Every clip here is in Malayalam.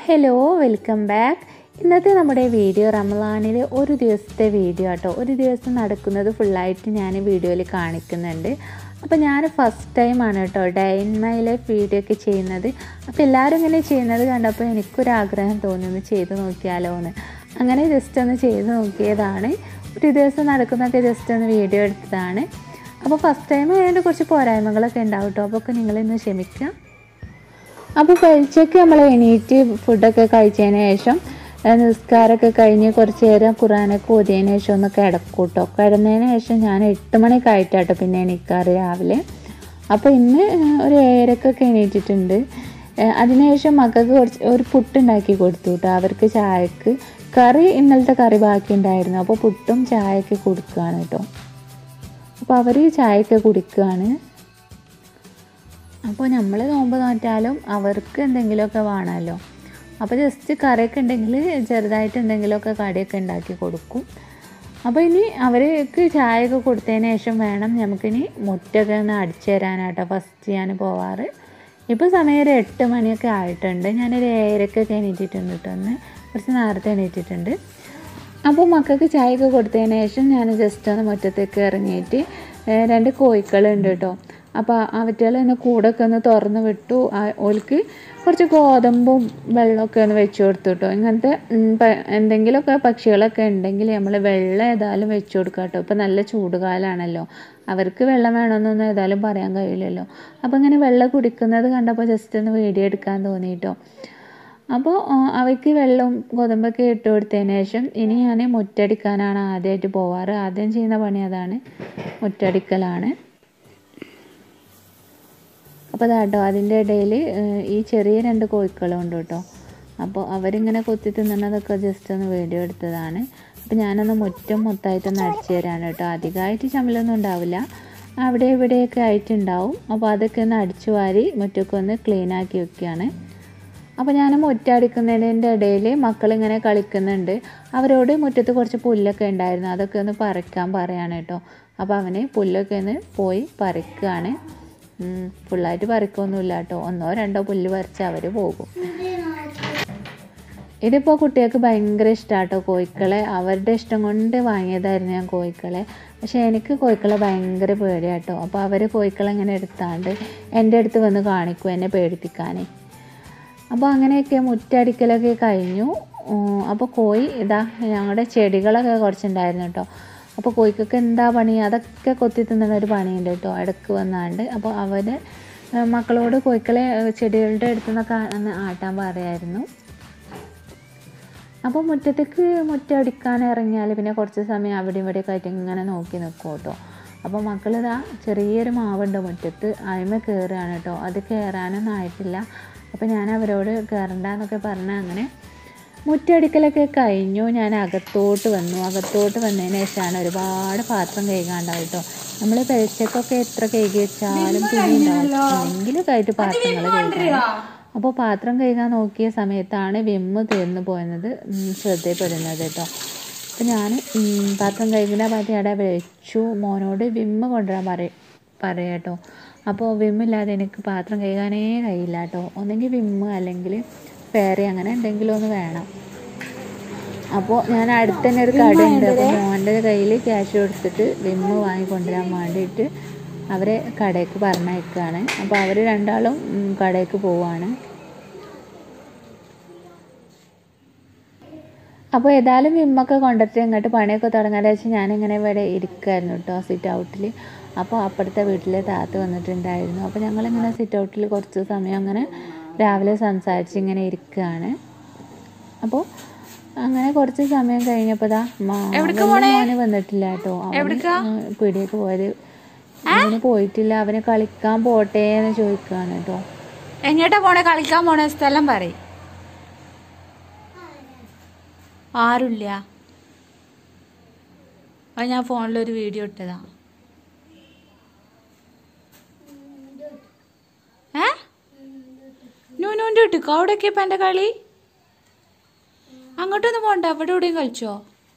ഹലോ വെൽക്കം ബാക്ക് ഇന്നത്തെ നമ്മുടെ വീഡിയോ റമലാനിലെ ഒരു ദിവസത്തെ വീഡിയോ ആട്ടോ ഒരു ദിവസം നടക്കുന്നത് ഫുള്ളായിട്ട് ഞാൻ വീഡിയോയിൽ കാണിക്കുന്നുണ്ട് അപ്പോൾ ഞാൻ ഫസ്റ്റ് ടൈമാണ് കേട്ടോ day in my life video ഒക്കെ ചെയ്യുന്നത് അപ്പോൾ എല്ലാവരും ഇങ്ങനെ ചെയ്യുന്നത് കണ്ടപ്പോൾ എനിക്കൊരാഗ്രഹം തോന്നി ഒന്ന് ചെയ്ത് നോക്കിയാലോ എന്ന് അങ്ങനെ ജസ്റ്റ് ഒന്ന് ചെയ്ത് നോക്കിയതാണ് ഒരു ദിവസം നടക്കുന്നതൊക്കെ ജസ്റ്റ് ഒന്ന് വീഡിയോ എടുത്തതാണ് അപ്പോൾ ഫസ്റ്റ് ടൈം അതിൻ്റെ കുറച്ച് പോരായ്മകളൊക്കെ ഉണ്ടാവും കേട്ടോ അപ്പോൾ ഒക്കെ നിങ്ങളിന്ന് ക്ഷമിക്കുക അപ്പോൾ കഴിച്ചൊക്കെ നമ്മൾ എണീറ്റ് ഫുഡൊക്കെ കഴിച്ചതിന് ശേഷം ഏഹ് നിസ്കാരമൊക്കെ കഴിഞ്ഞ് കുറച്ച് നേരം ഖുറാനൊക്കെ ഓതിയതിന് ശേഷം ഒന്ന് കിടക്കും കേട്ടോ കിടന്നതിന് ശേഷം ഞാൻ എട്ട് മണിക്ക് ആയിട്ടാട്ടോ പിന്നെ എണീക്കാറ് രാവിലെ അപ്പോൾ ഇന്ന് ഏഹ് ഒരു ഏഴരക്കൊക്കെ എണീറ്റിട്ടുണ്ട് ഏഹ് അതിനുശേഷം മക്കൾക്ക് കുറച്ച് ഒരു പുട്ടുണ്ടാക്കി കൊടുത്തു കേട്ടോ അവർക്ക് ചായക്ക് കറി ഇന്നലത്തെ കറി ബാക്കി ഉണ്ടായിരുന്നു അപ്പോൾ പുട്ടും ചായയൊക്കെ കൊടുക്കുകയാണ് കേട്ടോ അപ്പോൾ അവർ ചായയൊക്കെ കുടിക്കുകയാണ് അപ്പോൾ നമ്മൾ നോമ്പ് നോറ്റാലും അവർക്ക് എന്തെങ്കിലുമൊക്കെ വേണമല്ലോ അപ്പോൾ ജസ്റ്റ് കറിയൊക്കെ ഉണ്ടെങ്കിൽ ചെറുതായിട്ട് എന്തെങ്കിലുമൊക്കെ കടിയൊക്കെ ഉണ്ടാക്കി കൊടുക്കും അപ്പോൾ ഇനി അവർക്ക് ചായയൊക്കെ കൊടുത്തതിന് ശേഷം വേണം നമുക്കിനി മുറ്റൊക്കെ ഒന്ന് അടിച്ചു തരാനാട്ടോ ഫസ്റ്റ് ഞാൻ പോവാറ് ഇപ്പോൾ സമയം ഒരു എട്ട് മണിയൊക്കെ ആയിട്ടുണ്ട് ഞാനൊരു ഏഴരക്കൊക്കെ എണീറ്റിട്ടുണ്ട് കേട്ടോ ഒന്ന് കുറച്ച് നേരത്തെ എണീറ്റിട്ടുണ്ട് അപ്പോൾ മക്കൾക്ക് ചായയൊക്കെ കൊടുത്തതിന് ശേഷം ഞാൻ ജസ്റ്റ് ഒന്ന് മുറ്റത്തേക്ക് ഇറങ്ങിയിട്ട് ഏഹ് രണ്ട് കോഴിക്കളുണ്ട് കേട്ടോ അപ്പോൾ അവറ്റകൾ തന്നെ കൂടൊക്കെ ഒന്ന് തുറന്ന് വിട്ടു ആ- ഓൽക്ക് കുറച്ച് ഗോതമ്പും വെള്ളമൊക്കെ ഒന്ന് വെച്ച് കൊടുത്തു കേട്ടോ ഇങ്ങനത്തെ ഉം, പ- എന്തെങ്കിലുമൊക്കെ പക്ഷികളൊക്കെ ഉണ്ടെങ്കിൽ നമ്മൾ വെള്ളം ഏതായാലും വെച്ച് കൊടുക്കുക കേട്ടോ ഇപ്പോൾ നല്ല ചൂടുകാലമാണല്ലോ അവർക്ക് വെള്ളം വേണമെന്നൊന്നും ഏതായാലും പറയാൻ കഴിയില്ലല്ലോ അപ്പോൾ ഇങ്ങനെ വെള്ളം കുടിക്കുന്നത് കണ്ടപ്പോൾ ജസ്റ്റ് ഒന്ന് വീഡിയോ എടുക്കാൻ തോന്നി കേട്ടോ അപ്പോൾ ആ, അവയ്ക്ക് വെള്ളവും ഗോതമ്പൊക്കെ ഇട്ട് കൊടുത്തതിന് ശേഷം ഇനി ഞാൻ മുറ്റടിക്കാനാണ് ആദ്യമായിട്ട് പോവാറ് ആദ്യം ചെയ്യുന്ന പണി അതാണ് മുറ്റടിക്കലാണ് അപ്പോൾ അതാട്ടോ അതിൻ്റെ ഇടയിൽ ഈ ചെറിയ രണ്ട് കോഴിക്കളും ഉണ്ട് കേട്ടോ അപ്പോൾ അവരിങ്ങനെ കൊത്തി തിന്നണതൊക്കെ ജസ്റ്റ് ഒന്ന് വീഡിയോ എടുത്തതാണ് അപ്പോൾ ഞാനൊന്ന് മുറ്റം മൊത്തമായിട്ടൊന്ന് അടിച്ചു തരാണ് കേട്ടോ അധികമായിട്ട് ചമ്മലൊന്നും ഉണ്ടാവില്ല അവിടെ ഇവിടെയൊക്കെ ആയിട്ടുണ്ടാവും അപ്പോൾ അതൊക്കെ ഒന്ന് അടിച്ചു വാരി മുറ്റൊക്കെ ഒന്ന് ക്ലീൻ ആക്കി വെക്കുകയാണ് അപ്പോൾ ഞാൻ മുറ്റടിക്കുന്നതിൻ്റെ ഇടയിൽ മക്കളിങ്ങനെ കളിക്കുന്നുണ്ട് അവരോട് മുറ്റത്ത് കുറച്ച് പുല്ലൊക്കെ ഉണ്ടായിരുന്നു അതൊക്കെ ഒന്ന് പറിക്കാൻ പറയാണ് കേട്ടോ അപ്പോൾ അവന് പുല്ലൊക്കെ ഒന്ന് പോയി പറിക്കുകയാണ് ഉം, ഫുള്ളായിട്ട് പറിക്കൊന്നുമില്ല കേട്ടോ ഒന്നോ രണ്ടോ പുല്ല് പറിച്ച് അവർ പോകും ഇതിപ്പോൾ കുട്ടികൾക്ക് ഭയങ്കര ഇഷ്ടമാട്ടോ കോഴിക്കളെ അവരുടെ ഇഷ്ടം കൊണ്ട് വാങ്ങിയതായിരുന്നു ഞാൻ കോഴിക്കളെ പക്ഷേ എനിക്ക് കോഴിക്കളെ ഭയങ്കര പേടിയാട്ടോ അപ്പോൾ അവർ കോഴിക്കളെ ഇങ്ങനെ എടുത്താണ്ട് എൻ്റെ അടുത്ത് വന്ന് കാണിക്കും എന്നെ പേടിപ്പിക്കാനേ അപ്പോൾ അങ്ങനെയൊക്കെ മുറ്റടിക്കലൊക്കെ കഴിഞ്ഞു ഉം, അപ്പോൾ കോഴി ഇതാ ഞങ്ങളുടെ ചെടികളൊക്കെ കുറച്ചുണ്ടായിരുന്നു കേട്ടോ അപ്പോൾ കോഴിക്കൊക്കെ എന്താ പണി അതൊക്കെ കൊത്തി തിന്നുന്ന ഒരു പണിയുണ്ട് കേട്ടോ ഇടയ്ക്ക് വന്നാണ്ട് അപ്പോൾ അവർ മക്കളോട് കോഴിക്കളെ ഏഹ്, ചെടികളുടെ അടുത്ത് നിന്നൊക്കെ ഒന്ന് ആട്ടാൻ പറയായിരുന്നു അപ്പോൾ മുറ്റത്തേക്ക് മുറ്റടിക്കാൻ ഇറങ്ങിയാൽ പിന്നെ കുറച്ച് സമയം അവിടെ ഇവിടെയൊക്കെ ആയിട്ട് ഇങ്ങനെ നോക്കി നിൽക്കും കേട്ടോ അപ്പോൾ മക്കളിതാ ചെറിയൊരു മാവുണ്ട് മുറ്റത്ത് അതിമ കയറുകയാണ് കേട്ടോ അത് കയറാനൊന്നും ആയിട്ടില്ല അപ്പോൾ ഞാൻ അവരോട് കയറണ്ടെന്നൊക്കെ പറഞ്ഞ് അങ്ങനെ മുറ്റടിക്കലൊക്കെ കഴിഞ്ഞു ഞാൻ അകത്തോട്ട് വന്നു അകത്തോട്ട് വന്നതിന് ശേഷമാണ് ഒരുപാട് പാത്രം കഴുകാണ്ടാവും കേട്ടോ നമ്മൾ പെരച്ചക്കൊക്കെ എത്ര കഴുകി വെച്ചാലും പിന്നെ ഉണ്ടാവും എന്തെങ്കിലുമൊക്കെ ആയിട്ട് പാത്രങ്ങൾ കഴുകാൻ അപ്പോൾ പാത്രം കഴുകാൻ നോക്കിയ സമയത്താണ് വിമ്മ് തീർന്നു പോയത് ഉം, ശ്രദ്ധയിൽപ്പെടുന്നത് കേട്ടോ അപ്പോൾ ഞാൻ ഉം, പാത്രം കഴുകുന്ന പാത്രം അവിടെ വെച്ചു മോനോട് വിമ്മ് കൊണ്ടുവരാൻ പറ പറയാം കേട്ടോ അപ്പോൾ വിമ്മില്ലാതെ എനിക്ക് പാത്രം കഴുകാനേ കഴിയില്ല കേട്ടോ ഒന്നെങ്കിൽ വിമ്മ് അല്ലെങ്കിൽ ഫേറി അങ്ങനെ എന്തെങ്കിലും ഒന്ന് വേണം അപ്പോൾ ഞാൻ അടുത്ത് തന്നെ ഒരു കടയുണ്ട് അപ്പോൾ മോൻ്റെ കയ്യിൽ ക്യാഷ് കൊടുത്തിട്ട് വിമ്മ് വാങ്ങി കൊണ്ടുവരാൻ വേണ്ടിയിട്ട് അവരെ കടയ്ക്ക് പറഞ്ഞയക്കുകയാണ് അപ്പോൾ അവർ രണ്ടാളും ഉം, കടയ്ക്ക് പോവുകയാണ് അപ്പോൾ ഏതായാലും വിമ്മൊക്കെ കൊണ്ടിട്ട് ഇങ്ങോട്ട് പണിയൊക്കെ തുടങ്ങാതെ വെച്ച് ഞാനിങ്ങനെ ഇവിടെ ഇരിക്കുമായിരുന്നു കേട്ടോ സിറ്റ് ഔട്ടിൽ അപ്പോൾ അപ്പുറത്തെ വീട്ടിലെ താത്ത വന്നിട്ടുണ്ടായിരുന്നു അപ്പോൾ ഞങ്ങളിങ്ങനെ സിറ്റ് ഔട്ടിൽ കുറച്ച് സമയം അങ്ങനെ രാവിലെ സംസാരിച്ച് ഇങ്ങനെ ഇരിക്കുകയാണ് അപ്പോൾ അങ്ങനെ കുറച്ച് സമയം കഴിഞ്ഞപ്പോൾ ദാ മാ- വലിയ മോന് വന്നിട്ടില്ല കേട്ടോ അവന് പീടിയേക്ക് പോയത് അവന് പോയിട്ടില്ല അവന് കളിക്കാൻ പോട്ടെ എന്ന് ചോദിക്കുകയാണ് കേട്ടോ എങ്ങോട്ടാ പോണേ കളിക്കാൻ പോണേ സ്ഥലം പറയും ആരുമില്ല അത് ഞാൻ ഫോണിലൊരു വീഡിയോ ഇട്ടതാ ഏ നൂനൂൻ്റെ ഇട്ടിക്കോ അവിടെയൊക്കെ ഇപ്പം എൻ്റെ കളി അങ്ങോട്ടൊന്നും പോണ്ട അവിടെ എവിടെയും കളിച്ചോ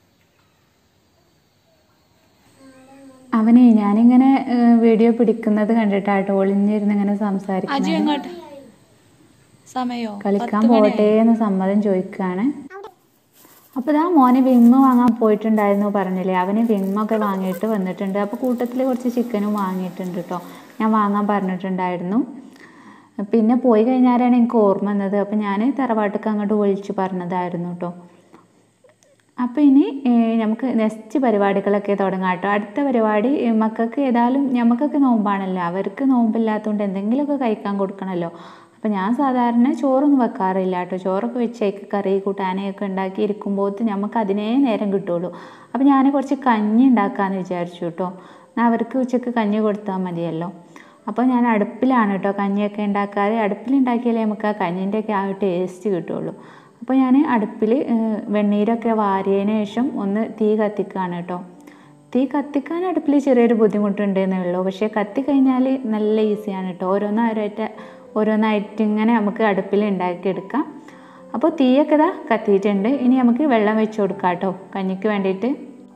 അവനെ ഞാനിങ്ങനെ ഏഹ്, വീഡിയോ പിടിക്കുന്നത് കണ്ടിട്ടാട്ടോ ഒളിഞ്ഞിരുന്ന് ഇങ്ങനെ സംസാരിക്കുന്നത് അജു എങ്ങോട്ട് സമയോ കളിക്കാൻ പോട്ടെ എന്ന് സമ്മതം ചോദിക്കുകയാണ് അപ്പോൾ ഇതാ മോനെ വിമ്മ് വാങ്ങാൻ പോയിട്ടുണ്ടായിരുന്നു പറഞ്ഞില്ലേ അവന് വിമ്മൊക്കെ വാങ്ങിയിട്ട് വന്നിട്ടുണ്ട് അപ്പോൾ കൂട്ടത്തിൽ കുറച്ച് ചിക്കനും വാങ്ങിയിട്ടുണ്ട് കേട്ടോ ഞാൻ വാങ്ങാൻ പറഞ്ഞിട്ടുണ്ടായിരുന്നു പിന്നെ പോയി കഴിഞ്ഞാലാണ് എനിക്ക് ഓർമ്മ വന്നത് അപ്പോൾ ഞാൻ തറവാട്ടിക്ക് അങ്ങോട്ട് വിളിച്ച് പറഞ്ഞതായിരുന്നു കേട്ടോ അപ്പോൾ ഇനി ഏഹ്, നമുക്ക് നെക്സ്റ്റ് പരിപാടികളൊക്കെ തുടങ്ങാം കേട്ടോ അടുത്ത പരിപാടി ഏഹ്, മക്കൾക്ക് ഏതായാലും നമുക്കൊക്കെ നോമ്പാണല്ലോ അവർക്ക് നോമ്പില്ലാത്തതുകൊണ്ട് എന്തെങ്കിലുമൊക്കെ കഴിക്കാൻ കൊടുക്കണമല്ലോ അപ്പോൾ ഞാൻ സാധാരണ ചോറൊന്നും വെക്കാറില്ല കേട്ടോ ചോറൊക്കെ വെച്ചേക്ക് കറി കൂട്ടാനൊക്കെ ഉണ്ടാക്കി ഇരിക്കുമ്പോൾ നമുക്ക് അതിനേ നേരം കിട്ടുള്ളൂ അപ്പോൾ ഞാൻ കുറച്ച് കഞ്ഞി ഉണ്ടാക്കാമെന്ന് വിചാരിച്ചു കേട്ടോ എന്നാൽ അവർക്ക് ഉച്ചയ്ക്ക് കഞ്ഞി കൊടുത്താൽ മതിയല്ലോ അപ്പോൾ ഞാൻ അടുപ്പിലാണ് കേട്ടോ കഞ്ഞിയൊക്കെ ഉണ്ടാക്കാറ് അടുപ്പിലുണ്ടാക്കിയാലേ നമുക്ക് ആ കഞ്ഞിൻ്റെയൊക്കെ ആ ഒരു ടേസ്റ്റ് കിട്ടുള്ളൂ അപ്പോൾ ഞാൻ അടുപ്പിൽ വെണ്ണീരൊക്കെ വാരിയതിന് ശേഷം ഒന്ന് തീ കത്തിക്കുകയാണ് കേട്ടോ തീ കത്തിക്കാൻ അടുപ്പിൽ ചെറിയൊരു ബുദ്ധിമുട്ടുണ്ടെന്നേ ഉള്ളൂ പക്ഷേ കത്തി കഴിഞ്ഞാൽ നല്ല ഈസിയാണ് കേട്ടോ ഓരോന്നായിട്ട് ഓരോന്നായിട്ട് ഇങ്ങനെ നമുക്ക് അടുപ്പിൽ ഉണ്ടാക്കിയെടുക്കാം അപ്പോൾ തീയൊക്കെ ഇതാ കത്തിയിട്ടുണ്ട് ഇനി നമുക്ക് വെള്ളം വെച്ച് കൊടുക്കാം കേട്ടോ കഞ്ഞിക്ക് വേണ്ടിയിട്ട്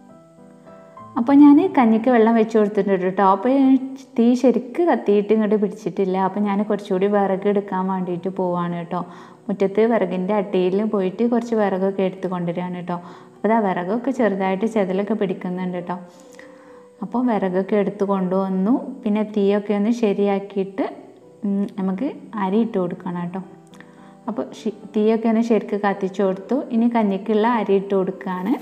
അപ്പോൾ ഞാൻ കഞ്ഞിക്ക് വെള്ളം വെച്ച് കൊടുത്തിട്ടുണ്ട് കേട്ടോ അപ്പോൾ തീ ശരിക്ക് കത്തിയിട്ട് ഇങ്ങോട്ട് പിടിച്ചിട്ടില്ല അപ്പോൾ ഞാൻ കുറച്ചുകൂടി വിറക് എടുക്കാൻ വേണ്ടിയിട്ട് പോവാണ് കേട്ടോ മുറ്റത്ത് വിറകിൻ്റെ അട്ടിയിൽ പോയിട്ട് കുറച്ച് വിറകൊക്കെ എടുത്ത് കൊണ്ടുവരികയാണ് കേട്ടോ അപ്പോൾ ആ വിറകൊക്കെ ചെറുതായിട്ട് ചെതലൊക്കെ പിടിക്കുന്നുണ്ട് കേട്ടോ അപ്പോൾ വിറകൊക്കെ എടുത്ത് കൊണ്ടുവന്നു പിന്നെ തീയൊക്കെ ഒന്ന് ശരിയാക്കിയിട്ട് ഉം, നമുക്ക് അരി ഇട്ട് കൊടുക്കണം കേട്ടോ അപ്പോൾ ഷി- തീയൊക്കെ ഒന്ന് ശരിക്ക് കത്തിച്ചു കൊടുത്തു ഇനി കഞ്ഞിക്കുള്ള അരി ഇട്ട് കൊടുക്കുകയാണ്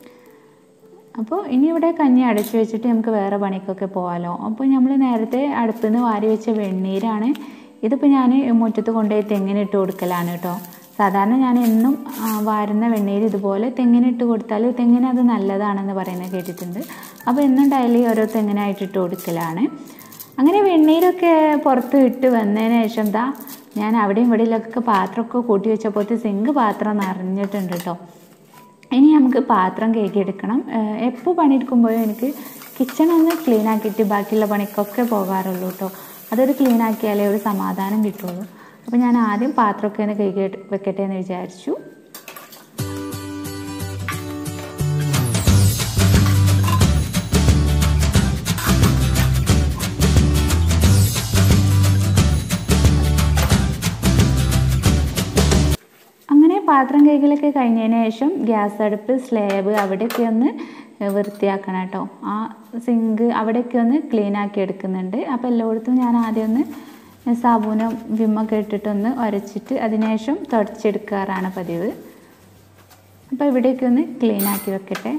അപ്പോൾ ഇനി ഇവിടെ കഞ്ഞി അടച്ചു വെച്ചിട്ട് നമുക്ക് വേറെ പണിക്കൊക്കെ പോകാമല്ലോ അപ്പോൾ നമ്മൾ നേരത്തെ അടുപ്പിൽ നിന്ന് വാരി വെച്ച വെണ്ണീരാണ് ഇതിപ്പോൾ ഞാൻ മുറ്റത്ത് കൊണ്ടുപോയി തെങ്ങിനിട്ട് കൊടുക്കലാണ് കേട്ടോ സാധാരണ ഞാൻ എന്നും ആ, വാരുന്ന വെണ്ണീര് ഇതുപോലെ തെങ്ങിനിട്ട് കൊടുത്താൽ തെങ്ങിന് അത് നല്ലതാണെന്ന് പറയുന്നത് കേട്ടിട്ടുണ്ട് അപ്പോൾ എന്നും ഡെയിലി ഓരോ തെങ്ങിനായിട്ട് ഇട്ട് കൊടുക്കലാണ് അങ്ങനെ വെണ്ണീരൊക്കെ പുറത്ത് ഇട്ട് വന്നതിന് ശേഷം ദാ ഞാൻ അവിടെയും ഇവിടെയൊക്കെ പാത്രമൊക്കെ കൂട്ടി വെച്ചപ്പോൾ സിങ്ക് പാത്രം നിറഞ്ഞിട്ടുണ്ട് കേട്ടോ ഇനി നമുക്ക് പാത്രം കേക്കിയെടുക്കണം എപ്പോൾ പണിയെടുക്കുമ്പോഴും എനിക്ക് കിച്ചൺ ഒന്ന് ക്ലീൻ ആക്കിയിട്ട് ബാക്കിയുള്ള പണിക്കൊക്കെ പോകാറുള്ളൂ കേട്ടോ അതൊരു ക്ലീൻ ആക്കിയാലേ ഒരു സമാധാനം കിട്ടുള്ളൂ അപ്പോൾ ഞാൻ ആദ്യം പാത്രമൊക്കെ ഒന്ന് കഴുകി വെക്കട്ടെ എന്ന് വിചാരിച്ചു അങ്ങനെ പാത്രം കഴുകലൊക്കെ കഴിഞ്ഞതിന് ശേഷം ഗ്യാസ് അടുപ്പ് സ്ലാബ് അവിടെയൊക്കെ ഒന്ന് വൃത്തിയാക്കണം കേട്ടോ ആ സിങ്ക് അവിടെയൊക്കെ ഒന്ന് ക്ലീൻ ആക്കി എടുക്കുന്നുണ്ട് അപ്പോൾ എല്ലായിടത്തും ഞാൻ ആദ്യം ഒന്ന് സാബൂനും വിമ്മൊക്കെ ഇട്ടിട്ടൊന്ന് ഉരച്ചിട്ട് അതിനുശേഷം തുടച്ചെടുക്കാറാണ് പതിവ് അപ്പോൾ ഇവിടെയൊക്കെ ഒന്ന് ക്ലീൻ ആക്കി വെക്കട്ടെ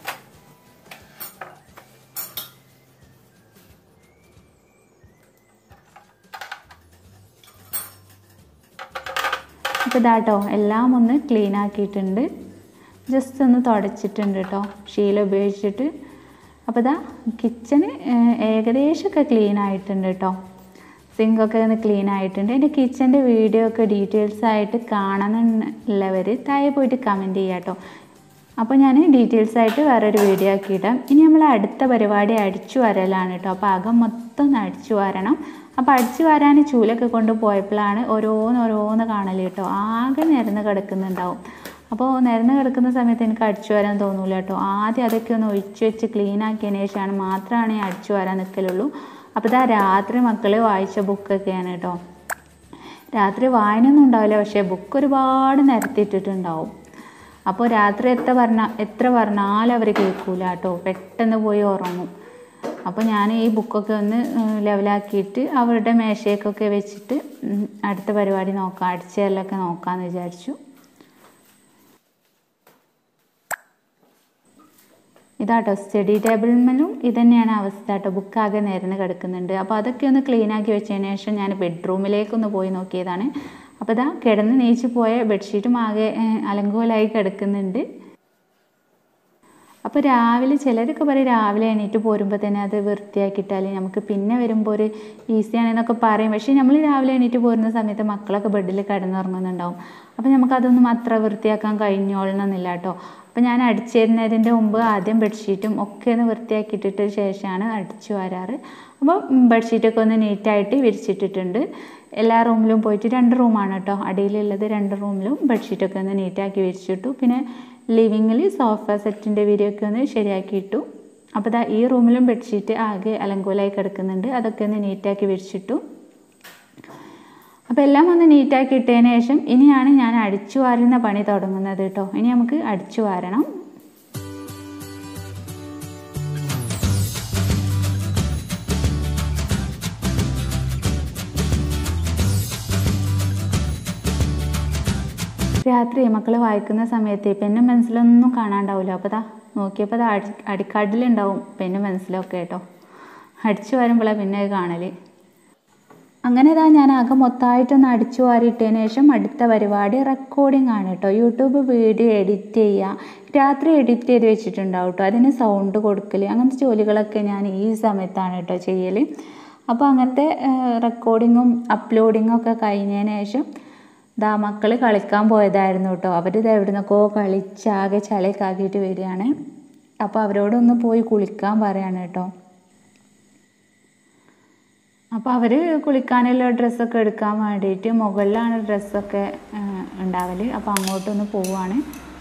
അപ്പോൾ ഇതാട്ടോ എല്ലാം ഒന്ന് ക്ലീൻ ആക്കിയിട്ടുണ്ട് ജസ്റ്റ് ഒന്ന് തുടച്ചിട്ടുണ്ട് കേട്ടോ ശീല ഉപയോഗിച്ചിട്ട് അപ്പോൾ ഇതാ കിച്ചന് ഏകദേശമൊക്കെ ക്ലീൻ ആയിട്ടുണ്ട് കേട്ടോ സിങ്കൊക്കെ ഒന്ന് ക്ലീൻ ആയിട്ടുണ്ട് എൻ്റെ കിച്ചൻ്റെ വീഡിയോ ഒക്കെ ഡീറ്റെയിൽസ് ആയിട്ട് കാണണമെന്നുള്ളവർ താഴെ പോയിട്ട് കമൻറ്റ് ചെയ്യാം കേട്ടോ അപ്പോൾ ഞാൻ ഡീറ്റെയിൽസ് ആയിട്ട് വേറൊരു വീഡിയോ ആക്കിയിടാം ഇനി നമ്മൾ അടുത്ത പരിപാടി അടിച്ചു വരലാണ് കേട്ടോ അപ്പോൾ അകം മൊത്തം ഒന്ന് അടിച്ചു വരണം അപ്പോൾ അടിച്ചു വരാൻ ചൂലൊക്കെ കൊണ്ട് പോയപ്പോഴാണ് ഓരോന്ന് ഓരോന്ന് കാണൽ കേട്ടോ ആകെ നിരന്ന് കിടക്കുന്നുണ്ടാവും അപ്പോൾ നിരന്ന് കിടക്കുന്ന സമയത്ത് എനിക്ക് അടിച്ചു വരാൻ തോന്നൂല കേട്ടോ ആദ്യം അതൊക്കെ ഒന്ന് ഒഴിച്ച് വെച്ച് ക്ലീൻ ആക്കിയതിന് ശേഷമാണ് മാത്രമാണ് ഈ അടിച്ചു വരാൻ നിൽക്കലുള്ളൂ അപ്പോൾ ഇതാ രാത്രി മക്കൾ വായിച്ച ബുക്കൊക്കെയാണ് കേട്ടോ രാത്രി വായനയൊന്നും ഉണ്ടാവില്ല പക്ഷേ ബുക്ക് ഒരുപാട് നിരത്തിയിട്ടിട്ടുണ്ടാവും അപ്പോൾ രാത്രി എത്ര പറഞ്ഞ എത്ര പറഞ്ഞാലും അവർ കേൾക്കൂല കേട്ടോ പെട്ടെന്ന് പോയി ഉറങ്ങും അപ്പോൾ ഞാൻ ഈ ബുക്കൊക്കെ ഒന്ന് ലെവലാക്കിയിട്ട് അവരുടെ മേശയൊക്കെ വെച്ചിട്ട് ഉം, അടുത്ത പരിപാടി നോക്കാം അടിച്ചെല്ലൊക്കെ നോക്കാമെന്ന് വിചാരിച്ചു ഇതാട്ടോ സ്റ്റഡി ടേബിളിലും ഇതന്നെയാണ് അവസ്ഥ കേട്ടോ ബുക്കാകെ നിരന്ന് കിടക്കുന്നുണ്ട് അപ്പോൾ അതൊക്കെ ഒന്ന് ക്ലീൻ ആക്കി വെച്ചതിന് ശേഷം ഞാൻ ബെഡ്റൂമിലേക്കൊന്ന് പോയി നോക്കിയതാണ് അപ്പോൾ ഇതാ കിടന്ന് നീച്ച് പോയ ബെഡ്ഷീറ്റും ആകെ ഏഹ്, അലങ്കോലായി കിടക്കുന്നുണ്ട് അപ്പോൾ രാവിലെ ചിലരൊക്കെ പറയും രാവിലെ എണീറ്റ് പോരുമ്പോൾ തന്നെ അത് വൃത്തിയാക്കിയിട്ടാൽ നമുക്ക് പിന്നെ വരുമ്പോൾ ഒരു ഈസിയാണെന്നൊക്കെ പറയും പക്ഷേ നമ്മൾ രാവിലെ എണീറ്റ് പോരുന്ന സമയത്ത് മക്കളൊക്കെ ബെഡിൽ കിടന്നുറങ്ങുന്നുണ്ടാവും അപ്പോൾ നമുക്കതൊന്നും അത്ര വൃത്തിയാക്കാൻ കഴിഞ്ഞോളണമെന്നില്ല കേട്ടോ അപ്പോൾ ഞാൻ അടിച്ചിരുന്നതിൻ്റെ മുമ്പ് ആദ്യം ബെഡ്ഷീറ്റും ഒക്കെ ഒന്ന് വൃത്തിയാക്കിയിട്ടിട്ട് ശേഷമാണ് അടിച്ചു വരാറ് അപ്പോൾ ബെഡ്ഷീറ്റൊക്കെ ഒന്ന് നീറ്റായിട്ട് വിരിച്ചിട്ടിട്ടുണ്ട് എല്ലാ റൂമിലും പോയിട്ട് രണ്ട് റൂമാണ് കേട്ടോ അടിയിലുള്ളത് രണ്ട് റൂമിലും ബെഡ്ഷീറ്റൊക്കെ ഒന്ന് നീറ്റാക്കി വിരിച്ചിട്ടു പിന്നെ ലിവിങ്ങിൽ സോഫ സെറ്റിൻ്റെ വീഡിയോ ഒന്ന് ശരിയാക്കിയിട്ടു അപ്പോൾ ദാ ഈ റൂമിലും ബെഡ്ഷീറ്റ് ആകെ അലങ്കോലായി കിടക്കുന്നുണ്ട് അതൊക്കെ ഒന്ന് നീറ്റാക്കി വിരിച്ചിട്ടു അപ്പോൾ എല്ലാം ഒന്ന് നീറ്റാക്കി ഇട്ടതിന് ശേഷം ഇനിയാണ് ഞാൻ അടിച്ചു വാരുന്ന പണി തുടങ്ങുന്നത് കേട്ടോ ഇനി നമുക്ക് അടിച്ചു വാരണം രാത്രി മക്കൾ വായിക്കുന്ന സമയത്ത് പെന്നും പെൻസിലൊന്നും കാണാണ്ടാവില്ല അപ്പോൾ ദാ നോക്കിയപ്പോൾ അത് അടി അടിക്കാട്ടിലുണ്ടാവും പെന്നും പെൻസിലൊക്കെ കേട്ടോ അടിച്ചു വരുമ്പോഴാണ് പിന്നെ അത് കാണൽ അങ്ങനെ ഇതാ ഞാൻ ആകെ മൊത്തമായിട്ടൊന്ന് അടിച്ചു വാരിയിട്ടതിന് ശേഷം അടുത്ത പരിപാടി റെക്കോർഡിംഗ് ആണ് കേട്ടോ യൂട്യൂബ് വീഡിയോ എഡിറ്റ് ചെയ്യുക രാത്രി എഡിറ്റ് ചെയ്ത് വെച്ചിട്ടുണ്ടാവും കേട്ടോ അതിന് സൗണ്ട് കൊടുക്കൽ അങ്ങനത്തെ ജോലികളൊക്കെ ഞാൻ ഈ സമയത്താണ് കേട്ടോ ചെയ്യൽ അപ്പോൾ അങ്ങനത്തെ റെക്കോർഡിങ്ങും അപ്ലോഡിങ്ങും ഒക്കെ കഴിഞ്ഞതിന് ശേഷം ദാ മക്കൾ കളിക്കാൻ പോയതായിരുന്നു കേട്ടോ അവരിത് എവിടെ നിന്നൊക്കെ കളിച്ച് ആകെ ചളിയൊക്കെ ആക്കിയിട്ട് വരികയാണ് അപ്പോൾ അവരോടൊന്ന് പോയി കുളിക്കാൻ പറയാണ് കേട്ടോ അപ്പോൾ അവർ കുളിക്കാനുള്ള ഡ്രസ്സൊക്കെ എടുക്കാൻ വേണ്ടിയിട്ട് മുകളിലാണ് ഡ്രസ്സൊക്കെ ഉണ്ടാവൽ അപ്പോൾ അങ്ങോട്ടൊന്ന് പോവുകയാണ്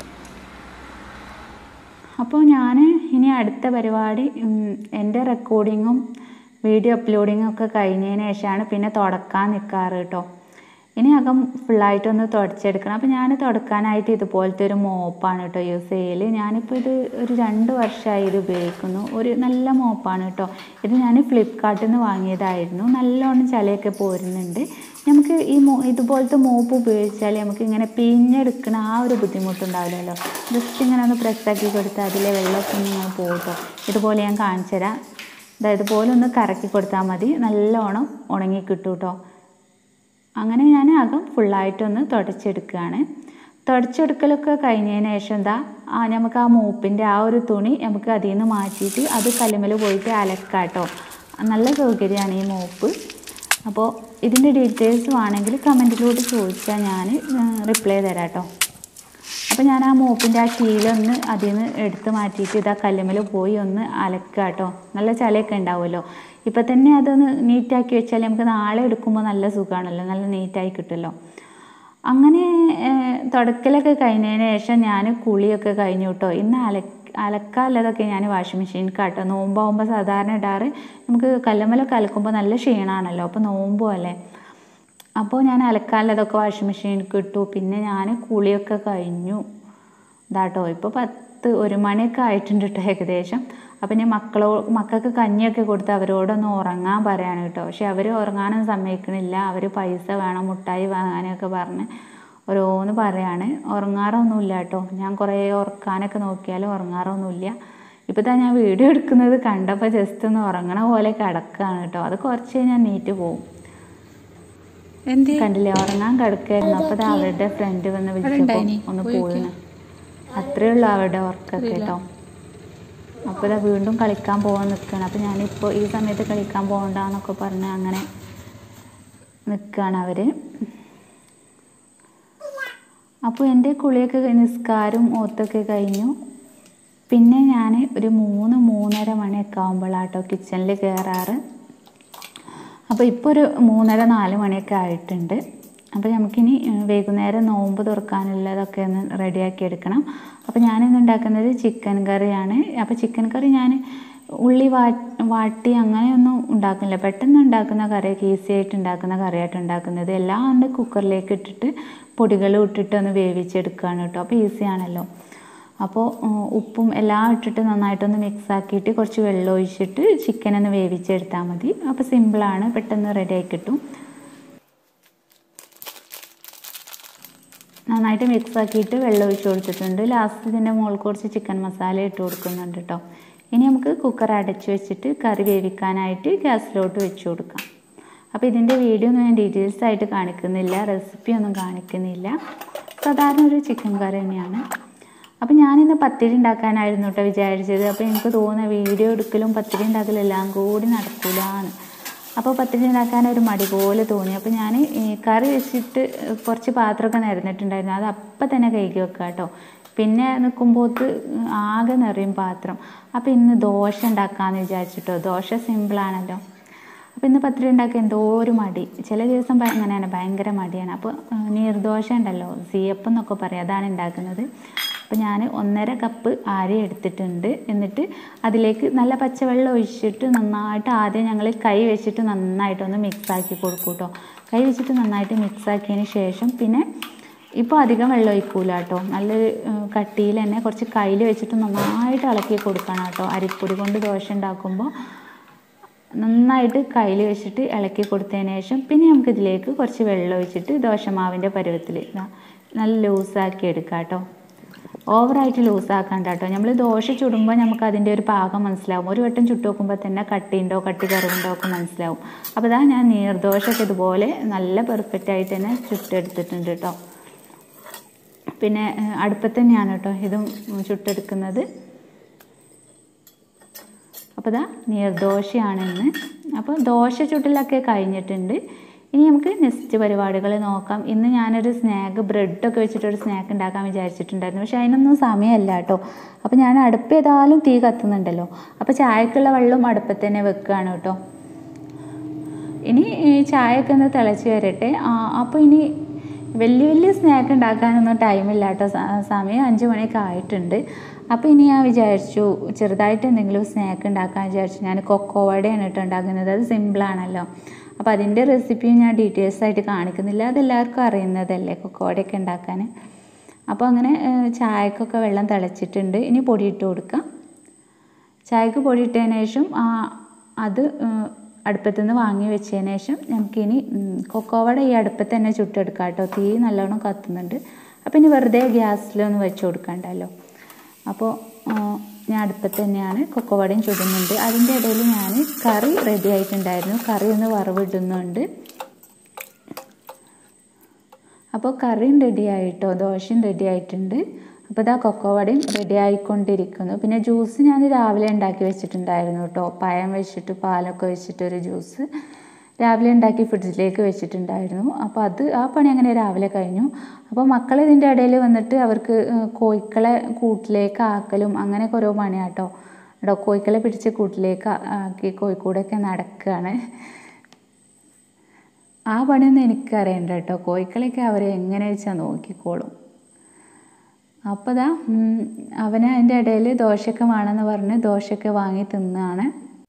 അപ്പോൾ ഞാൻ ഇനി അടുത്ത പരിപാടി എൻ്റെ റെക്കോർഡിങ്ങും വീഡിയോ അപ്ലോഡിങ്ങും ഒക്കെ കഴിഞ്ഞതിന് ശേഷമാണ് പിന്നെ തുടക്കാൻ നിൽക്കാറ് കേട്ടോ ഇനി അകം ഫുള്ളായിട്ടൊന്ന് തുടച്ചെടുക്കണം അപ്പോൾ ഞാൻ തുടക്കാനായിട്ട് ഇതുപോലത്തെ ഒരു മോപ്പാണ് കേട്ടോ യൂസ് ചെയ്യൽ ഞാനിപ്പോൾ ഇത് ഒരു രണ്ട് വർഷമായി ഇത് ഉപയോഗിക്കുന്നു ഒരു നല്ല മോപ്പാണ് കേട്ടോ ഇത് ഞാൻ ഫ്ലിപ്കാർട്ടിൽ നിന്ന് വാങ്ങിയതായിരുന്നു നല്ലോണം ചളിയൊക്കെ പോരുന്നുണ്ട് നമുക്ക് ഈ മോ ഇതുപോലത്തെ മോപ്പ് ഉപയോഗിച്ചാൽ നമുക്ക് ഇങ്ങനെ പിഞ്ഞെടുക്കണ ആ ഒരു ബുദ്ധിമുട്ടുണ്ടാവില്ലല്ലോ ജസ്റ്റ് ഇങ്ങനെ ഒന്ന് പ്രസ്സാക്കി കൊടുത്താൽ അതിലെ വെള്ളമൊക്കെ ഇങ്ങനെ പോകട്ടോ ഇതുപോലെ ഞാൻ കാണിച്ചു തരാം അതായത് ഇതുപോലെ ഒന്ന് കറക്കി കൊടുത്താൽ മതി നല്ലോണം ഉണങ്ങി കിട്ടും കേട്ടോ അങ്ങനെ ഞാൻ അകം ഫുള്ളായിട്ടൊന്ന് തുടച്ചെടുക്കുകയാണ് തുടച്ചെടുക്കലൊക്കെ കഴിഞ്ഞതിന് ശേഷം എന്താ ആ നമുക്ക് ആ മൂപ്പിൻ്റെ ആ ഒരു തുണി നമുക്ക് അതിൽ നിന്ന് മാറ്റിയിട്ട് അത് കല്ലുമ്മൽ പോയിട്ട് അലക്കാട്ടോ നല്ല സൗകര്യമാണ് ഈ മോപ്പ് അപ്പോൾ ഇതിൻ്റെ ഡീറ്റെയിൽസ് വേണമെങ്കിൽ കമൻറ്റിലൂടെ ചോദിച്ചാൽ ഞാൻ റിപ്ലൈ തരാം കേട്ടോ അപ്പോൾ ഞാൻ ആ മോപ്പിൻ്റെ ആ കീലൊന്ന് അതിൽ നിന്ന് എടുത്ത് മാറ്റിയിട്ട് ഇതാ കല്ലുമ്മൽ പോയി ഒന്ന് അലക്കുക കേട്ടോ നല്ല ചളിയൊക്കെ ഉണ്ടാവുമല്ലോ ഇപ്പം തന്നെ അതൊന്ന് നീറ്റാക്കി വെച്ചാൽ നമുക്ക് നാളെ എടുക്കുമ്പോൾ നല്ല സുഖമാണല്ലോ നല്ല നീറ്റായി കിട്ടുമല്ലോ അങ്ങനെ തുടക്കലൊക്കെ കഴിഞ്ഞതിന് ശേഷം ഞാൻ കുളിയൊക്കെ കഴിഞ്ഞു കേട്ടോ ഇന്ന് അല അലക്കാനുള്ളതൊക്കെ ഞാൻ വാഷിംഗ് മെഷീനിൽ കാട്ടോ നോമ്പാകുമ്പോൾ സാധാരണ ഇടാറ് നമുക്ക് കല്ലുമ്മലൊക്കെ അലക്കുമ്പോൾ നല്ല ക്ഷീണമാണല്ലോ അപ്പോൾ നോമ്പും അല്ലേ അപ്പോൾ ഞാൻ അലക്കാനുള്ളതൊക്കെ വാഷിംഗ് മെഷീനിൽ ഇട്ടു പിന്നെ ഞാൻ കുളിയൊക്കെ കഴിഞ്ഞു ഇതാട്ടോ ഇപ്പോൾ പത്ത് ഒരു മണിയൊക്കെ ആയിട്ടുണ്ട് കേട്ടോ ഏകദേശം അപ്പം ഞാൻ മക്കളോ മക്കൾക്ക് കഞ്ഞിയൊക്കെ കൊടുത്ത് അവരോടൊന്ന് ഉറങ്ങാൻ പറയാണ് കേട്ടോ പക്ഷെ അവർ ഉറങ്ങാനൊന്നും സമ്മതിക്കണില്ല അവർ പൈസ വേണം മുട്ടായി വാങ്ങാനൊക്കെ പറഞ്ഞ് ഓരോന്ന് പറയാണ് ഉറങ്ങാറൊന്നുമില്ല കേട്ടോ ഞാൻ കുറേ ഉറക്കാനൊക്കെ നോക്കിയാലും ഉറങ്ങാറൊന്നുമില്ല ഇപ്പോൾ തന്നെ ഞാൻ വീഡിയോ എടുക്കുന്നത് കണ്ടപ്പോൾ ജസ്റ്റ് ഒന്ന് ഉറങ്ങണ പോലെ കിടക്കുകയാണ് കേട്ടോ അത് കുറച്ച് കഴിഞ്ഞാൽ നീറ്റ് പോകും എന്ത് കണ്ടില്ലേ ഉറങ്ങാൻ കിടക്കായിരുന്നു അപ്പോൾ ദാ അവരുടെ ഫ്രണ്ട് വന്ന് വിളിച്ചപ്പോൾ ഒന്ന് പോയിന് അത്രേ ഉള്ളൂ അവരുടെ ഉറക്കൊക്കെ കേട്ടോ അപ്പോൾ ഇതാ വീണ്ടും കളിക്കാൻ പോകാൻ നിൽക്കുകയാണ് അപ്പോൾ ഞാനിപ്പോൾ ഈ സമയത്ത് കളിക്കാൻ പോകണ്ടെന്നൊക്കെ പറഞ്ഞ് അങ്ങനെ നിൽക്കുകയാണ് അവർ അപ്പോൾ എൻ്റെ കുളിയൊക്കെ കഴിഞ്ഞ് നിസ്കാരവും ഓത്തൊക്കെ കഴിഞ്ഞു പിന്നെ ഞാൻ ഒരു മൂന്ന് മൂന്നര മണിയൊക്കെ ആകുമ്പോഴാട്ടോ കിച്ചണിൽ കയറാറ് അപ്പോൾ ഇപ്പോൾ ഒരു മൂന്നര നാല് മണിയൊക്കെ ആയിട്ടുണ്ട് അപ്പോൾ നമുക്കിനി ഏഹ്, വൈകുന്നേരം നോമ്പ് തുറക്കാനുള്ളതൊക്കെ ഒന്ന് റെഡിയാക്കി എടുക്കണം അപ്പോൾ ഞാനിന്ന് ഉണ്ടാക്കുന്നത് ചിക്കൻ കറിയാണ് അപ്പോൾ ചിക്കൻ കറി ഞാൻ ഉള്ളി വാ വാട്ടി അങ്ങനെയൊന്നും ഉണ്ടാക്കുന്നില്ല പെട്ടെന്ന് ഉണ്ടാക്കുന്ന കറിയൊക്കെ ഈസി ആയിട്ട് ഉണ്ടാക്കുന്ന കറിയായിട്ട് ഉണ്ടാക്കുന്നത് എല്ലാം കൊണ്ട് കുക്കറിലേക്ക് ഇട്ടിട്ട് പൊടികൾ ഇട്ടിട്ട് ഒന്ന് വേവിച്ചെടുക്കുകയാണ് കേട്ടോ അപ്പോൾ ഈസി ആണല്ലോ അപ്പോൾ ഉം, ഉപ്പും എല്ലാം ഇട്ടിട്ട് നന്നായിട്ടൊന്ന് മിക്സ് ആക്കിയിട്ട് കുറച്ച് വെള്ളം ഒഴിച്ചിട്ട് ചിക്കൻ ഒന്ന് വേവിച്ചെടുത്താൽ മതി അപ്പോൾ സിമ്പിളാണ് പെട്ടെന്ന് റെഡി ആയി കിട്ടും നന്നായിട്ട് മിക്സ് ആക്കിയിട്ട് വെള്ളം ഒഴിച്ച് കൊടുത്തിട്ടുണ്ട് ലാസ്റ്റ് ഇതിൻ്റെ മുകളിൽ കുറച്ച് ചിക്കൻ മസാല ഇട്ട് കൊടുക്കുന്നുണ്ട് കേട്ടോ ഇനി നമുക്ക് കുക്കർ അടച്ച് വെച്ചിട്ട് കറി വേവിക്കാനായിട്ട് ഗ്യാസിലോട്ട് വെച്ച് കൊടുക്കാം അപ്പോൾ ഇതിൻ്റെ വീഡിയോ ഒന്നും ഞാൻ ഡീറ്റെയിൽസ് ആയിട്ട് കാണിക്കുന്നില്ല റെസിപ്പി ഒന്നും കാണിക്കുന്നില്ല സാധാരണ ഒരു ചിക്കൻ കറി തന്നെയാണ് അപ്പോൾ ഞാനിന്ന് പത്തിരി ഉണ്ടാക്കാനായിരുന്നു കേട്ടോ വിചാരിച്ചത് അപ്പോൾ എനിക്ക് തോന്നുന്ന വീഡിയോ എടുക്കലും പത്തിരി ഉണ്ടാക്കലും എല്ലാം കൂടി നടക്കൂലാന്ന് അപ്പോൾ പത്തിരി ഉണ്ടാക്കാൻ ഒരു മടി പോലെ തോന്നി അപ്പോൾ ഞാൻ ഈ കറി വെച്ചിട്ട് കുറച്ച് പാത്രമൊക്കെ നിരന്നിട്ടുണ്ടായിരുന്നു അത് അപ്പം തന്നെ കഴുകി വെക്കുക കേട്ടോ പിന്നെ നിൽക്കുമ്പോഴത്ത് ആകെ നിറയും പാത്രം അപ്പോൾ ഇന്ന് ദോശ ഉണ്ടാക്കാമെന്ന് വിചാരിച്ചിട്ടോ ദോശ സിമ്പിളാണല്ലോ അപ്പോൾ ഇന്ന് പത്തിരി ഉണ്ടാക്കാൻ എന്തോ ഒരു മടി ചില ദിവസം ഭയ- അങ്ങനെയാണ് ഭയങ്കര മടിയാണ് അപ്പോൾ ഏഹ്, നീർദോശ ഉണ്ടല്ലോ സീയപ്പം എന്നൊക്കെ പറയും അതാണ് ഉണ്ടാക്കുന്നത് അപ്പോൾ ഞാൻ ഒന്നര കപ്പ് അരി എടുത്തിട്ടുണ്ട് എന്നിട്ട് അതിലേക്ക് നല്ല പച്ചവെള്ളം ഒഴിച്ചിട്ട് നന്നായിട്ട് ആദ്യം ഞങ്ങൾ കൈ വെച്ചിട്ട് നന്നായിട്ടൊന്ന് മിക്സ് ആക്കി കൊടുക്കും കേട്ടോ കൈ വെച്ചിട്ട് നന്നായിട്ട് മിക്സ് ആക്കിയതിന് ശേഷം പിന്നെ ഇപ്പോൾ അധികം വെള്ളം ഒഴിക്കൂല കേട്ടോ നല്ലൊരു കട്ടിയിൽ തന്നെ കുറച്ച് കയ്യിൽ വെച്ചിട്ട് നന്നായിട്ട് ഇളക്കി കൊടുക്കണം കേട്ടോ അരിപ്പൊടി കൊണ്ട് ദോശ ഉണ്ടാക്കുമ്പോൾ നന്നായിട്ട് കയ്യിൽ വെച്ചിട്ട് ഇളക്കി കൊടുത്തതിന് ശേഷം പിന്നെ നമുക്ക് ഇതിലേക്ക് കുറച്ച് വെള്ളം ഒഴിച്ചിട്ട് ദോശമാവിൻ്റെ പരുവത്തിൽ ഇതാ നല്ല ലൂസാക്കി എടുക്കാം കേട്ടോ ഓവറായിട്ട് ലൂസാക്കണ്ട കേട്ടോ നമ്മൾ ദോശ ചുടുമ്പോൾ നമുക്ക് അതിൻ്റെ ഒരു പാകം മനസ്സിലാവും ഒരു വട്ടം ചുട്ട് നോക്കുമ്പോൾ തന്നെ കട്ടിയുണ്ടോ കട്ടി കറുണ്ടോ ഒക്കെ മനസ്സിലാവും അപ്പോൾ ഇതാ ഞാൻ നീർദോശയൊക്കെ ഇതുപോലെ നല്ല പെർഫെക്റ്റ് ആയിട്ട് തന്നെ ചുട്ടെടുത്തിട്ടുണ്ട് കേട്ടോ പിന്നെ ഏഹ്, അടുപ്പത്ത് തന്നെയാണ് കേട്ടോ ഇതും ചുട്ടെടുക്കുന്നത് അപ്പോൾ ഇതാ നീർദോശയാണ് ഇന്ന് അപ്പോൾ ദോശ ചുട്ടിലൊക്കെ കഴിഞ്ഞിട്ടുണ്ട് ഇനി നമുക്ക് നെക്സ്റ്റ് പരിപാടികൾ നോക്കാം ഇന്ന് ഞാനൊരു സ്നാക്ക് ബ്രെഡൊക്കെ വെച്ചിട്ടൊരു സ്നാക്ക് ഉണ്ടാക്കാൻ വിചാരിച്ചിട്ടുണ്ടായിരുന്നു പക്ഷേ അതിനൊന്നും സമയമല്ല കേട്ടോ അപ്പോൾ ഞാൻ അടുപ്പ് ഏതായാലും തീ കത്തുന്നുണ്ടല്ലോ അപ്പോൾ ചായക്കുള്ള വെള്ളം അടുപ്പത്ത് തന്നെ വെക്കുകയാണ് കേട്ടോ ഇനി ഈ ചായയൊക്കെ ഒന്ന് തിളച്ച് വരട്ടെ ആ, അപ്പോൾ ഇനി വലിയ വലിയ സ്നാക്ക് ഉണ്ടാക്കാനൊന്നും ടൈമില്ല കേട്ടോ സ- സമയം അഞ്ച് മണിയൊക്കെ ആയിട്ടുണ്ട് അപ്പോൾ ഇനി ഞാൻ വിചാരിച്ചു ചെറുതായിട്ട് എന്തെങ്കിലും സ്നാക്ക് ഉണ്ടാക്കാൻ വിചാരിച്ചു ഞാൻ കൊക്കോ വടയാണ് കേട്ടോ ഉണ്ടാക്കുന്നത് അത് സിമ്പിളാണല്ലോ അപ്പോൾ അതിൻ്റെ റെസിപ്പിയും ഞാൻ ഡീറ്റെയിൽസ് ആയിട്ട് കാണിക്കുന്നില്ല അതെല്ലാവർക്കും അറിയുന്നതല്ലേ കൊക്കോ വടയൊക്കെ ഉണ്ടാക്കാൻ അപ്പോൾ അങ്ങനെ ഏഹ്, ചായക്കൊക്കെ വെള്ളം തിളച്ചിട്ടുണ്ട് ഇനി പൊടിയിട്ട് കൊടുക്കാം ചായക്ക് പൊടി ഇട്ടതിന് ശേഷം ആ അത് ഉം, അടുപ്പത്തു നിന്ന് വാങ്ങി വെച്ചതിന് ശേഷം നമുക്കിനി ഉം, കൊക്കോവട ഈ അടുപ്പത്ത് തന്നെ ചുട്ടെടുക്കാം കേട്ടോ തീ നല്ലോണം കത്തുന്നുണ്ട് അപ്പോൾ ഇനി വെറുതെ ഗ്യാസിലൊന്ന് വെച്ച് കൊടുക്കണ്ടല്ലോ അപ്പോൾ ആ, ഞാൻ അടുപ്പത്ത് തന്നെയാണ് കൊക്കോവടയും ചുടുന്നുണ്ട് അതിൻ്റെ ഇടയിൽ ഞാൻ കറി റെഡി ആയിട്ടുണ്ടായിരുന്നു കറി ഒന്ന് വറവിടുന്നുണ്ട് അപ്പോൾ കറിയും റെഡി ആയിട്ടോ ദോശയും റെഡി ആയിട്ടുണ്ട് അപ്പോൾ ഇതാ കൊക്കോവടയും റെഡി ആയിക്കൊണ്ടിരിക്കുന്നു പിന്നെ ജ്യൂസ് ഞാൻ രാവിലെ ഉണ്ടാക്കി വെച്ചിട്ടുണ്ടായിരുന്നു കേട്ടോ പഴം വെച്ചിട്ട് പാലൊക്കെ വെച്ചിട്ടൊരു ജ്യൂസ് രാവിലെ ഉണ്ടാക്കി ഫ്രിഡ്ജിലേക്ക് വെച്ചിട്ടുണ്ടായിരുന്നു അപ്പോൾ അത് ആ പണി അങ്ങനെ രാവിലെ കഴിഞ്ഞു അപ്പോൾ മക്കൾ ഇതിൻ്റെ ഇടയിൽ വന്നിട്ട് അവർക്ക് ഏഹ്, കോഴിക്കളെ കൂട്ടിലേക്ക് ആക്കലും അങ്ങനെയൊക്കെ ഓരോ പണിയാട്ടോ കേട്ടോ കോഴിക്കളെ പിടിച്ച് കൂട്ടിലേക്ക് ആ- ആക്കി കോഴിക്കൂടൊക്കെ നടക്കുകയാണ് ആ പണിയൊന്നും എനിക്കറിയണ്ട കേട്ടോ കോഴിക്കളൊക്കെ അവരെ എങ്ങനെ വെച്ചാൽ നോക്കിക്കോളും അപ്പോൾ ദാ ഉം, അവന് അതിൻ്റെ ഇടയിൽ ദോശയൊക്കെ വേണമെന്ന് പറഞ്ഞ് ദോശയൊക്കെ വാങ്ങി തിന്നാണ്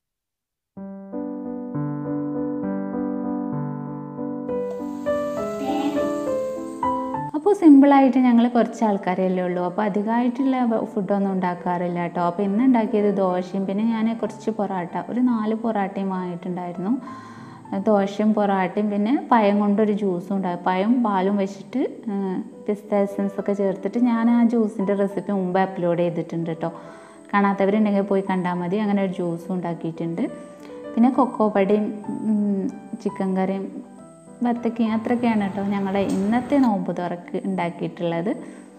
അപ്പോൾ സിമ്പിളായിട്ട് ഞങ്ങൾ കുറച്ച് ആൾക്കാരല്ലേ ഉള്ളൂ അപ്പോൾ അധികമായിട്ടുള്ള ഫുഡൊന്നും ഉണ്ടാക്കാറില്ല കേട്ടോ അപ്പോൾ ഇന്ന് ഉണ്ടാക്കിയത് ദോശയും പിന്നെ ഞാൻ കുറച്ച് പൊറാട്ട ഒരു നാല് പൊറാട്ടയും വാങ്ങിയിട്ടുണ്ടായിരുന്നു ദോശയും പൊറാട്ടയും പിന്നെ പഴം കൊണ്ടൊരു ജ്യൂസും ഉണ്ടായി പഴം പാലും വെച്ചിട്ട് പിസ്ത എസൻസ് ഒക്കെ ചേർത്തിട്ട് ഞാൻ ആ ജ്യൂസിൻ്റെ റെസിപ്പി മുമ്പ് അപ്ലോഡ് ചെയ്തിട്ടുണ്ട് കേട്ടോ കാണാത്തവരുണ്ടെങ്കിൽ പോയി കണ്ടാൽ മതി അങ്ങനെ ഒരു ജ്യൂസും ഉണ്ടാക്കിയിട്ടുണ്ട് പിന്നെ കൊക്കോ പടിയും ചിക്കൻ കറിയും വത്തക്കയും അത്രയൊക്കെയാണ് കേട്ടോ ഞങ്ങളുടെ ഇന്നത്തെ നോമ്പ് തുറക്ക് ഉണ്ടാക്കിയിട്ടുള്ളത്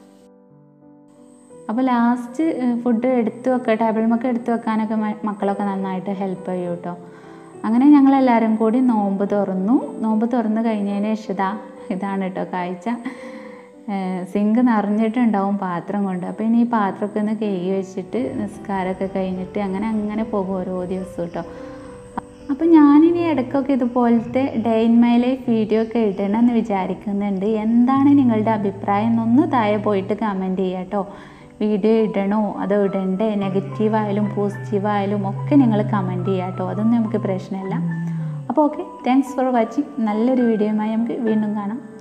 അപ്പോൾ ലാസ്റ്റ് ഫുഡ് എടുത്തു വെക്കുക ടേബിൾമൊക്കെ എടുത്തു വെക്കാനൊക്കെ മ- മക്കളൊക്കെ നന്നായിട്ട് ഹെൽപ്പ് ചെയ്യും കേട്ടോ അങ്ങനെ ഞങ്ങളെല്ലാവരും കൂടി നോമ്പ് തുറന്നു നോമ്പ് തുറന്ന് കഴിഞ്ഞതിന് ശേഷം ഇതാ ഇതാണ് കേട്ടോ കാഴ്ച സിങ്ക് നിറഞ്ഞിട്ടുണ്ടാവും പാത്രം കൊണ്ട് അപ്പോൾ ഇനി ഈ പാത്രമൊക്കെ ഒന്ന് കഴുകി വെച്ചിട്ട് നിസ്കാരമൊക്കെ കഴിഞ്ഞിട്ട് അങ്ങനെ അങ്ങനെ പോകും ഓരോ ദിവസവും കേട്ടോ അപ്പോൾ ഞാനിനി ഇടയ്ക്കൊക്കെ ഇതുപോലത്തെ day in my life video ഒക്കെ ഇടണമെന്ന് വിചാരിക്കുന്നുണ്ട് എന്താണ് നിങ്ങളുടെ അഭിപ്രായം എന്നൊന്ന് താഴെ പോയിട്ട് കമൻറ്റ് ചെയ്യുക കേട്ടോ വീഡിയോ ഇടണോ അതോ ഇടണ്ടേ നെഗറ്റീവായാലും പോസിറ്റീവായാലും ഒക്കെ നിങ്ങൾ കമൻറ്റ് ചെയ്യുക കേട്ടോ അതൊന്നും നമുക്ക് പ്രശ്നമില്ല അപ്പോൾ ഓക്കെ താങ്ക്സ് ഫോർ വാച്ചിങ് നല്ലൊരു വീഡിയോയുമായി നമുക്ക് വീണ്ടും കാണാം